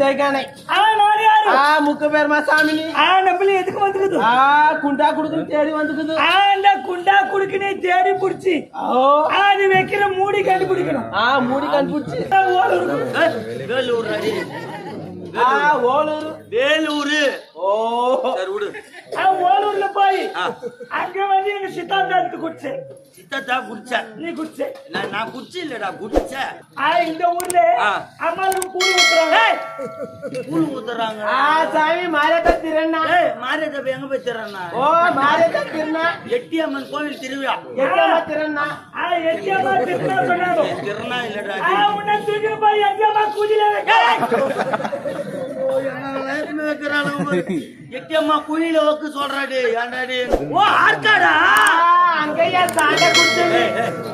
தைக்கானே ஆ நான் யாரு ஆ முக்க பேருமா சாமினி ஆ நம்மள எதுக்கு வந்துக்குது ஆ குண்டா குடுக்குன்னு தேடி வந்துக்குது ஆ இந்த குண்டா குடுக்குனே தேடி புடிச்சு ஓ ஆ அது வைக்கிற மூடி கண்டுபிடிக்கணும் ஆ மூடி கண்டுபிடிச்சு ஆ, ஓடு இருக்கு. வேலூர் அடி ஆ ஓலூர் வேலூர் ஓ சரி விடு ஆ, ஓலூர்ல போய் ஆ. அங்க வந்து எங்க சித்தாந்தாரத்து குடிச்சு சித்தத்தா குடிச்ச நீ குடிச்சு நான் நான் குடிச்சு இல்லடா குடிச்ச ஆ இந்த ஊர்ல ஆ. அம்மாவுக்கு கூழ் ஊத்துறாங்க கூழ் ஊத்துறாங்க ஆ சாமி மாரியத்த திருண்ணா ஏய் மாரியத்தை எங்க போய் தர்றேன்னா ஓ மாரியத்த திருண்ணா எட்டி அம்மன் கோவில் திருவிழா எட்டமா திருண்ணா ஆ எட்டியம்மா திருத்தா சொன்னாங்க திருநா இல்லடா ஆ உன்னை தூக்கி போய் எட்டியம்மா கூதில எட்டி அம்மா குழியில வைக்க சொல்றாடி ஏன்டாடி ஓ ஆர்க்காடா ஆ அங்கேயா சாண்ட குடிச்சது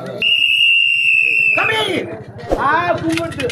கம்பெனி ஆ கும்பிட்டு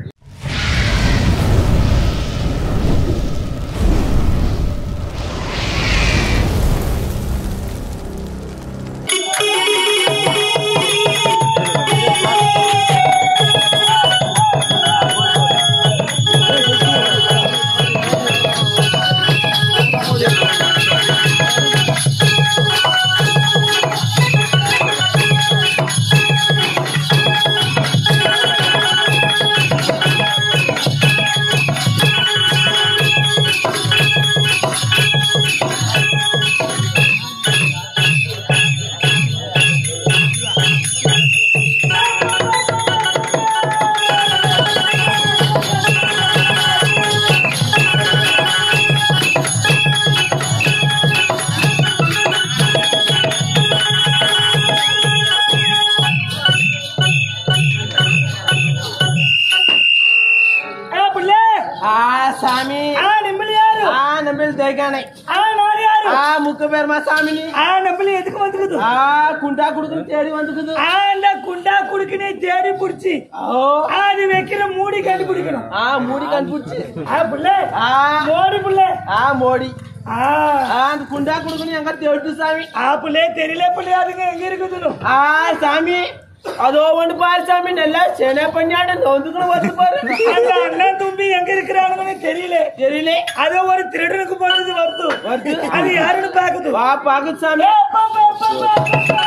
ஆ புள்ளே ஆ சாமி ஆ நிம்மதி யாரு ஆ நம்பில் தைக்கானே ஆ நான் யாரு ஆ முக்க பேருமா சாமினி ஆ நம்மள எதுக்கு வந்துக்குது ஆ குண்டா குடுக்குன்னு தேடி வந்துக்குது ஆ இந்த குண்டா குடுக்குனே தேடி புடிச்சு ஓ ஆ அது வைக்கிற மூடி கண்டுபிடிக்கணும் ஆ மூடி கண்டுபிடிச்சு ஆ புள்ளே ஆ மோடி புள்ளே ஆ மோடி ஆ ஆ அந்த குண்டா குடுக்குன்னு எங்க தேடு சாமி ஆ புள்ளே தெரியல புள்ளே அதுங்க எங்க இருக்குதுன்னு ஆ சாமி அதோ ஒன்று பாரு சாமி நல்லா சென்னை பண்ணியாடு நொந்துக்கணும் வந்து பாரு அந்த அண்ணன் தும்பி எங்க இருக்கிறாங்கன்னு தெரியல தெரியல அது ஒரு திருடனுக்கு போனது வருது வருது. அது யாருன்னு பாக்குது வா பாக்குது சாமி அப்பா, அப்பா, அப்பா, அப்பா,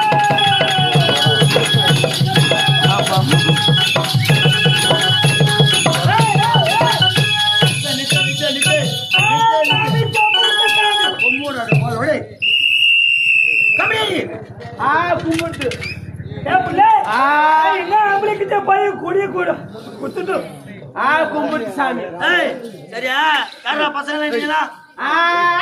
கம்பெனி ஆ கும்பிட்டு ஏ புள்ளே, ஆ. என்ன ஆம்பளைக்கிட்ட போய் கூடிய கூட குத்துட்டு ஆ கும்பிட்டு சாமி ஏய் சரியா யாரா பசங்க நீங்களா ஆ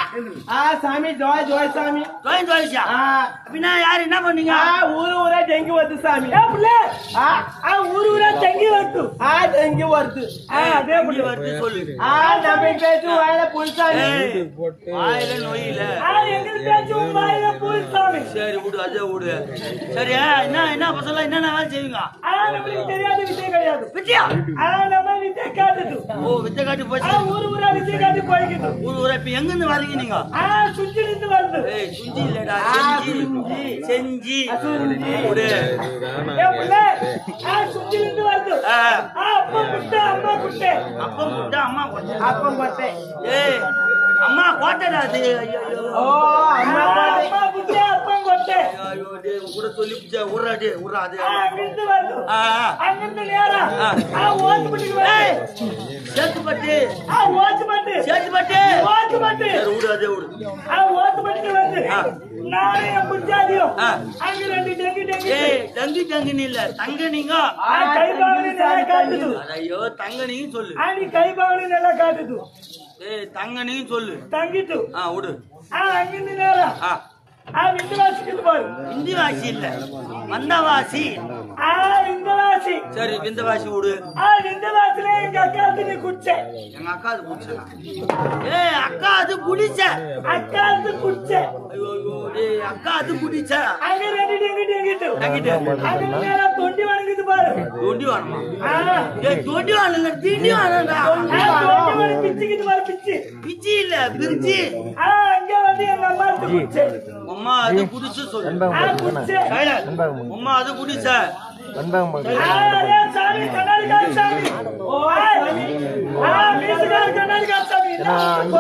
ஆ சாமி ஜோய் ஜோய் சாமி ஜோயின் ஜோயிஷா ஆ அப்படின்னா யாரு என்ன பண்ணீங்க ஆ ஊரு ஊரா டெங்கி வருது சாமி ஏ புள்ளே, ஆ ஆ ஊரு ஊரா தங்கி வருது ஆ டெங்கி வருது ஆ, அதே எப்படி புள்ளே. வருது சொல்லு ஆ நம்ம பேச்சு வாயில புல்சாமி ஏய், வாயில நோயில ஆ, எங்களுக்காச்சும் வாயில பூல் சாமி சரி விடு அதே விடு சரியா என்ன என்ன பசங்க என்னென்ன வேலை செய்வீங்க ஆ, நம்மளுக்கு தெரியாத விஷயம் கிடையாது வித்தியா ஆ, நம்ம வித்தை காட்டுது ஓ வித்த காட்டி ஆ, போச்சு ஊரு ஊரா வித்தை காட்டி போய்க்குது ஊர் ஊரா இப்ப எங்க இருந்து வரீங்க நீங்க ஆ சுற்றி நின்று வருது ஏய் சுஞ்சி இல்லடா ஆ, செஞ்சி சுஞ்சி. செஞ்சி சுஞ்சி. விடு ஏ புள்ளே, ஆ சுற்றி நின்று வருது ஆ, ஆ, அப்பா குட்டை அம்மா குட்டை அப்பா கூட்டா அம்மா கொட்டை அப்பம் கொட்டை ஏய் அம்மா கோட்டைடா அது ஐயோ ஓ ஆ, அம்மா கொட்டை அம்மா குட்டை அப்பா கொட்டை ஐயோ டேய் கூட சொல்லி உர்றா டே உர்றா அது ஆ, அங்கிருந்து வருது ஆ ஆ. அங்கிருந்து நேரா ஆ. ஆ ஓட்டுப்பட்டிக்கு ஏய் வருது சேத்துப்பட்டு ஆ ஓட்டுப்பட்டு சேத்துப்பட்டு ஓட்டுப்பட்டு சரி விடு அதே விடு ஆ ஓட்டுப்பட்டிக்கு வருது ஆ. நானும் என் புஞ்சாதியும் ஆ. அங்க ரெண்டு டெங்கு டெங்கு ஏய் தங்கி தங்கனி இல்ல தங்க நீங்க ஆ, கை பாவனி நல்லா காட்டுது ஐயோ தங்க நீங்க சொல்லு ஆ நீ கை பாவனி நல்லா காட்டுது ஏய் தங்க நீங்க சொல்லு தங்கிட்டு ஆ விடு ஆ அங்கிருந்து நேரா ஆ ஆ விந்து வாசிக்குது பாரு இந்தி வாசி இல்ல மந்தவாசி ஆ இந்த வாசி சரி விந்தவாசி விடு ஆ இந்த வாசில எங்க அக்காவுக்கு நீ குச்ச எங்க அக்கா அது குடிச்சா ஏய் அக்கா அது குடிச்ச அக்காவுக்கு குச்ச ஐயோ ஐயோ டேய் அக்கா அது குடிச்ச அங்க ரெண்டு டெங்கு டெங்கிட்டு தங்கிட்டு அங்க நேரா தொண்டி வணங்குது பாரு தோண்டி வாணுமா ஆ ஏய் தோண்டி வாணல தீண்டி வாணடா ஆ, தொண்டி வணி பிச்சுக்கிட்டு பாரு பிச்சு பிச்சி இல்ல பிரிச்சி ஆ அங்க வந்து எங்க அம்மாவுக்கு குச்ச அம்மா அது குடிச்சு சொல்லு ஆ குச்ச சைலண்ட். அம்மா அது குடிச்ச ஆ, அதே சாமி கண்ணாடி காட்டு சாமி ஓ சாமி ஆ, மீசைக்கார கண்ணாடி காசாமி. என்ன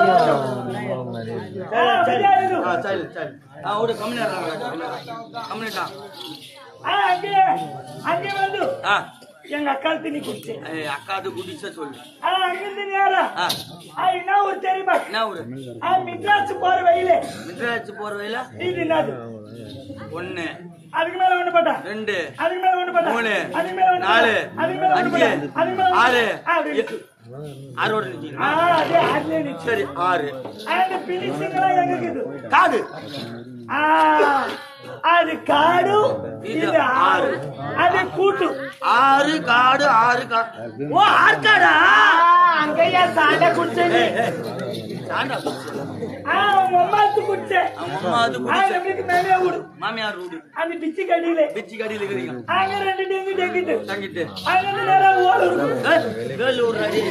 ஆ, சரியா இரு. ஆ, சரி சரி ஆ விடு கம்மியா கம்மிட்டா ஆ, அங்கே அங்கே வந்து ஆ எங்க அக்கா தண்ணி குடிச்சேன் ஏய், அக்காது குடிச்ச சொல்லு ஆ, அங்கிருந்து நேரா ஆ ஆ, என்ன ஒரு தெரியுமா என்ன ஒரு ஆ, மிட்ராஸ் போற வழியில மித்ராட்சி போற வயல இது என்னது ஒண்ணு அதுக்கு மேல ஒண்ணு பட்டா ரெண்டு அதுக்கு மேல ஒண்ணு பட்டா மூணு அதுக்கு மேல ஒண்ணு நாலு பட்டா. அதுக்கு மேல ஒண்ணு அஞ்சு பட்டா. அதுக்கு மேல ஒண்ணு ஆறு பட்டா. ஆ, அப்படி இருக்கு. ஆறோட ஆ, நிச்சயமா அதே அதுலயே நிக்கு. சரி ஆறு அந்த finishing எல்லாம் எங்க இருக்குது? காது ஆ, அது காடு இது இது ஆறு அது கூட்டு ஆறு காடு ஆறு காடு ஓ ஆற்காடா அங்கேயா சாண்டை குடிச்சது தாண்டா ஆ, உங்க அம்மாத்து குடிச்சேன் அம்மா அது ஆ, குடிச்ச நம்மளுக்கு மேலே விடு மாமியார் ரூடு அந்த பிச்சு கடியில பிச்சி கடியில இருக்கிறீங்க அங்க ரெண்டு டெங்கு டெங்கிட்டு தங்கிட்டு அங்க இருந்து நேரா ஓடு இருக்கும் ஏய், வேலூர் அடி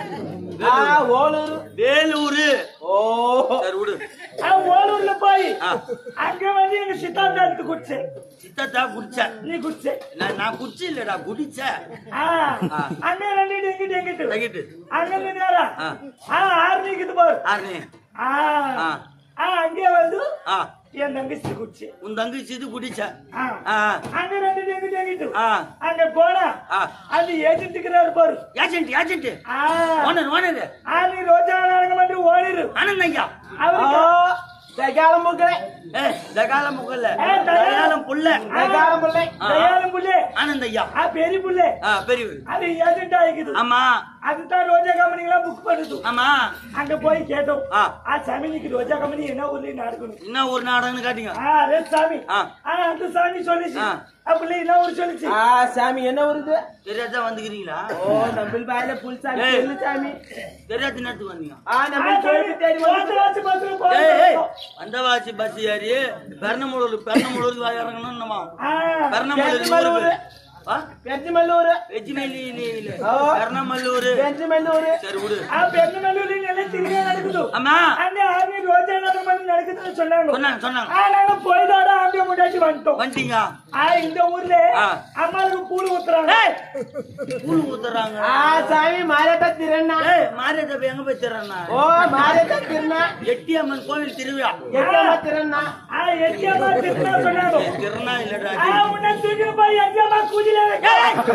ஆ ஓலூர் வேலூர் ஓ சரி விடு ஆ, ஓலூர்ல போய் ஆ. அங்க வந்து எங்க சித்தாந்தாரத்து குடிச்சேன் சித்தத்தா குடிச்ச நீ குடிச்சே நான் நான் குடிச்சு இல்லடா குடிச்ச ஆ, ஆ. அங்க ரெண்டு டெங்கு டெங்கிட்டு தங்கிட்டு அங்க இருந்து நேரா ஆ. ஆ ஆறு நிக்குது பாரு ஆறு ஆ ஆ. ஆ அங்கே வந்து ஆ என் தங்கச்சி குடிச்சேன் உன் தங்கச்சி இது குடிச்ச ஆ. ஆ அங்க ரெண்டு டெங்கு டெங்கிட்டு ஆ அங்க போனா ஆ அது ஏஜென்ட்டுக்கிறாரு பாரு ஏஜென்ட் ஏஜென்ட் ஆ ஓனர் ஓனர் ஆ நீ ரோஜா நாடகம் வந்து ஓடிரு ஆனந்த் ஐயா அவருக்கு தகாலம் முகலை ஏய் தகால முகல்ல ஏய், தகாலம். தகாலம் புள்ள தகாலம் முல்லை ஆ. தயாளம் புள்ளே ஆனந்த் ஐயா ஆ பெரிய புள்ளே ஆ பெரிய அது ஏஜென்ட் ஆகிக்குது ஆமா அதுதான் ரோஜா கம்பெனிலாம் புக் பண்ணுது ஆமா அங்க போய் கேட்டோம் ஆ. ஆ சாமி நீக்கு ரோஜா கம்பெனி என்ன ஊர்ல நடக்கணும் என்ன ஒரு நாடகம்னு காட்டுங்க ஆ அதே சாமி ஆ. ஆ அந்த சாமி சொல்லிச்சு ஆ. அப்படி என்ன ஊர் சொல்லிச்சு ஆ சாமி என்ன வருது தெரியாதா வந்துக்கிறீங்களா ஓ நம்ம பாயில புல் சாமி ஏய். சொல்லு சாமி தெரியாத நேரத்துக்கு வந்தீங்க ஆ நம்ம கோயிலுக்கு தேடி வந்து வாசி பஸ்ல ஏய் ஏய் போறோம் வந்தவாசி பஸ் ஏறி பெருநமூலூர் பெருநமூலூருக்கு இறங்கணும் நம்ம ஆ பெருநமூலூர் பெருநமல்லூர். ஆ பெருமல்லூர் வெஜ்மேலி இல்ல ஓ. பெருநமல்லூர் பெருமல்லூர் சரி விடு ஆ பெருநல்லூர்ல எல்லாம் திருவிழா நடக்குது ஆமா அங்க ஆர்மி ரோஜா நாடகம் பண்ணி நடக்குதுன்னு சொன்னாங்க சொன்னாங்க சொன்னாங்க ஆ நாங்க போய்தாடா ஆம்பிய முன்னாடி வந்துட்டோம் வந்துட்டீங்க ஆ இந்த ஊர்ல ஆ. அம்மாவுக்கு கூழ் ஊத்துறாங்க கூழ் ஊத்துறாங்க ஆ சாமி மாரட்ட திறனா ஏய் மாரியத்தை போய் எங்க போய் திறனா ஓ மாரட்ட திறனா எட்டி அம்மன் கோவில் திருவிழா எட்டமா திறனா ஆ எட்டியம்மா திருத்தா சொன்னாங்க திருநா இல்லடா ஆ உன்னை தூக்கி போய் எட்டியம்மா கூஜில வைக்க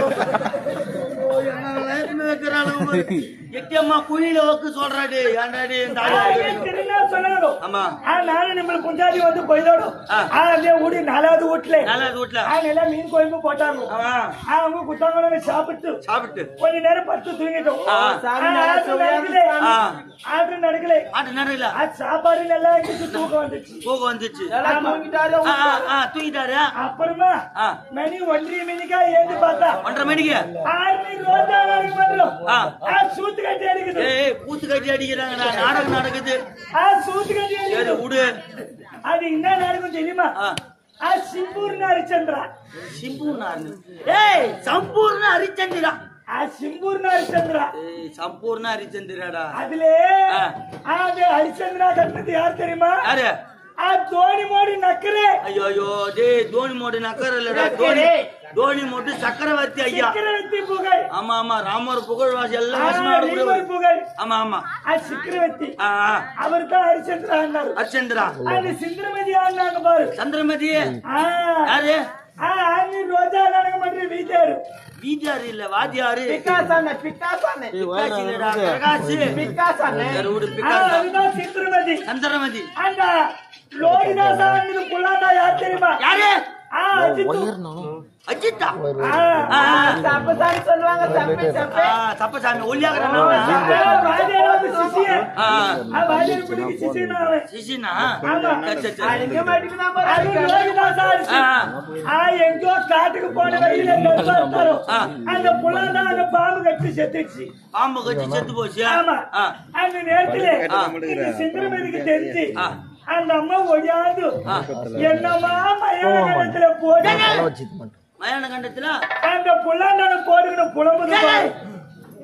எட்டி அம்மா குழியில வைக்க சொல்றாடி ஏன்டாடி இந்த ஆ, ஆளு? இவன் திருநா சொன்னாங்க ஆமா ஆ நானும் நம்ம குஞ்சாதி வந்து போய்தோடும் ஆ. ஆ அப்படியே ஊடி நாலாவது வீட்டுல நல்லா வீட்டுல ஆ நல்லா மீன் குழம்பு போட்டாங்க ஆமா ஆ அவங்க குத்தாங்க சாப்பிட்டு சாப்பிட்டு கொஞ்ச நேரம் படுத்து தூங்கிட்டோம் ஆ. சாமி ஆ, நல்லா ஆட்டு சுவையா நடக்கல. ஆ. ஆட்டு நடக்கல ஆட்டு நேரம் ஆ, சாப்பாடு நல்லா இருந்துச்சு தூக்கம் வந்துச்சு போக வந்துச்சு நல்லா தூங்கிட்டாரு ஆ, ஆ, ஆ, தூங்கிட்டாரு அப்புறமா ஆ. மணி ஒன்றரை மணிக்கா ஏந்து பார்த்தா ஒன்றரை மணிக்கு ஆர்மி ரோஜா நாடகம் பண்றோம் ஆ. ஆ, சூத்து கட்டி அடிக்குது ஏய் ஏய், கூத்து கட்டி அடிக்கிறாங்கடா நாடகம் நடக்குது ஆ சூத்து கட்டி சரி அடிக்குது விடு அது என்ன நாடகம் தெரியுமா ஆ, ஆ சிம்பூர்னு ஹரிச்சந்திரா சிம்பூர்ண அரு- ஏய் சம்பூர்ண ஹரிச்சந்திரா ஆ சிம்பூர்னு ஹரிச்சந்திரா ஏய் சம்பூர்ண ஹரிச்சந்திராடா அதுல ஆ. ஆ, அது ஹரிச்சந்திரா கட்டினது யார் தெரியுமா யாரு ஆ தோனி மோடி நக்கரே ஐயோ ஐயோ டேய் தோனி மோட்டு நக்கர் இல்லடா தோனி தோனி மோட்டு சக்கரவர்த்தி ஐயா சக்கரவர்த்தி புகழ் ஆமா ஆமா ராமர் புகழ்வாசி ஆ, எல்லாம் விஷயம் ரீவர் ஆடக்கூடாது புகழ் ஆமா ஆமா ஆ சக்கரவர்த்தி ஆ ஆ. அவர் தான் ஹரிச்சந்திரா அண்ணாரு ஹரிச்சந்திரா அது சிந்திரமதி ஆனாங்க பாரு சந்திரமதி ஆ யாரு ஆ ஆர்மி ரோஜா நாடகம் பண்ற வீட்டாரு வீதியாரு இல்ல வாத்தியாரு பிக்காசானே பிக்காசானே பிக்காசி இல்லடா பிரகாஷ் பிக்காசானே சரி விடு ஆ, பிக்காஸ் அதுதான் சிந்திரமதி சந்திரமதி அந்த லோகிதாசா அண்ணனுக்கு புள்ளாண்டா யார் தெரியுமா யாரு ஆ அஜித்து அஜித்தா ஆ ஆ, சப்பசாமி சொல்லுவாங்க சப்பி ஆ, சப்பி தப்பசாமி ஒல்லியாகிற வாஜேராவுக்கு சிஷியன் ஆ ஆ வாஜேரு பிடிக்கு சிஷியன் அவன் சிசினா ஆமா. சரி சரி சரி அடிக்க மாட்டேங்குதா அது லோகிதாசா அரிசி ஆ. ஆ எங்கோ காட்டுக்கு போன வழியில நெருப்பா இருந்தாரோ ஆ. அந்த புள்ளாண்டா அந்த பாம்பு கட்டி செத்துச்சு பாம்பு கட்டி செத்து போச்சு ஆமா ஆ, அந்த நேரத்துல ஆ. இந்த சிந்திரமதிக்கு தெரிஞ்சு ஆ. அந்த அம்மா ஒடியாது ஆ. என்னம்மா மயான போட்டு மயான கண்டத்துல அந்த புல்லாண்டான போடுகிற புலம்புது பாரு.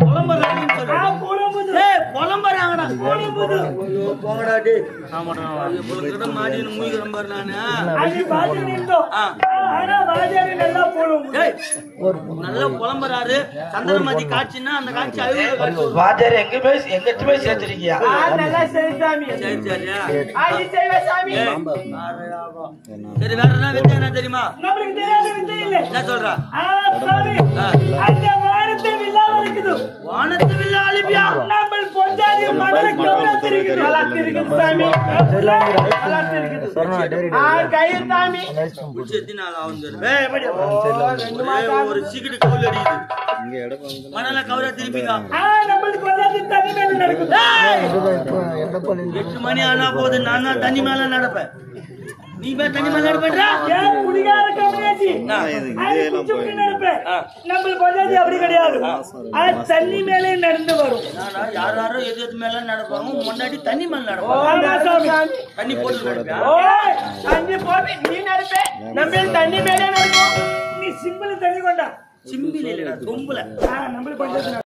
புலம்புறாங்கன்னு ஆ, சொல்றேன் புலம்புது. ஏய் புலம்புறாங்கடா புலம்புது. போங்கடா டே ஆமாடா கிட்ட மாடி மூய்கிறேன் பாரு நானு அது பாத்து நின்றோம். ஆ. ஆ, ஆனா வாத்தியாரு நல்லா புலம்புது. ஏய் நல்ல புலம்புறாரு சந்திரமதி காட்சின்னா அந்த காட்சி அழுகுற காட்சி வாத்தியார் எங்கேயுமே எங்கிட்டுமே சேர்த்திருக்கியா நல்லா சரி சாமி சரி சரியா ஆடி செய்வ சாமி ஏய், சரி வேற என்ன வித்தியா என்ன தெரியுமா நம்மளுக்கு தெரியாத வித்தை இல்லை. என்ன சொல்ற ஆ, சாமி. ஆ. அந்த வானத்தில் வில்லாம இருக்குது. வானத்து வில்ல அலிபியா நம்ம பொஞ்சாதி மணல கவனத்திருக்குது. வளர்த்திருக்குது சாமி வளர்த்திருக்குது ஆ கயிறு சாமி பிடிச்சி எத்தி நாள் ஆகும் தெரியும். ஏய், எப்படி? ஒரே ஒரு சீக்கிரம் கவுல் அடிக்குது மணல கவுரா திருப்பிக்கா ஆ, நம்மளுக்கு பொஞ்சாதி தண்ணி மேல நடக்குது. எட்டு மணி ஆனா போது நான் தான் தண்ணி மேல நடப்பேன் நீ போய் தண்ணி மேல நடப்பேன்றா ஏன் குடிகார கம்மியாச்சு? அது குச்சி குச்சி நடப்பேன். நம்ம பொஞ்சாதி அப்படி கிடையாது அது தண்ணி மேலே நடந்து வரும் நானா யார் யாரோ எது எது மேல நடப்பாங்க முன்னாடி தண்ணி மேல ஓ நடப்பாங்க நடக்கும் சாமி தண்ணி போட்டு நடப்பியா ஓ தண்ணி போட்டு நீ நடப்பே நம்ம தண்ணி மேலே நடக்கும் நீ சிம்பிள் தண்ணி கொண்டா சிம்பிள் இல்லடா தொம்புல ஆ, நம்மளுக்கு பொஞ்சாதி